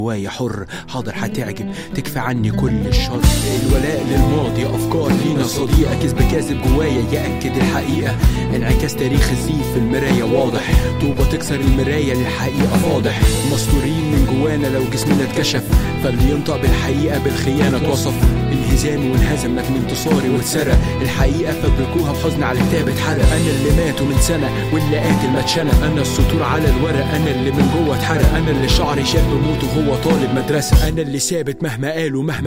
جوايا حر حاضر هتعجب تكفى عني كل الشر الولاء للماضي افكار لينا صديقه كذب كاذب جوايا ياكد الحقيقه انعكاس تاريخ الزيف في المرايه واضح طوبه تكسر المرايه للحقيقه فاضح مستورين من جوانا لو جسمنا اتكشف فاللي ينطق بالحقيقه بالخيانه اتوصف انهزامي وانهزمت من انتصاري واتسرق الحقيقه فبركوها بحزن على كتاب اتحرق انا اللي ماتوا من سنه واللي قاتل ما اتشنق انا السطور على الورق انا اللي من جوه اتحرق انا اللي شعري شاب موت وهو طالب مدرسه انا اللي ثابت مهما قالوا مهما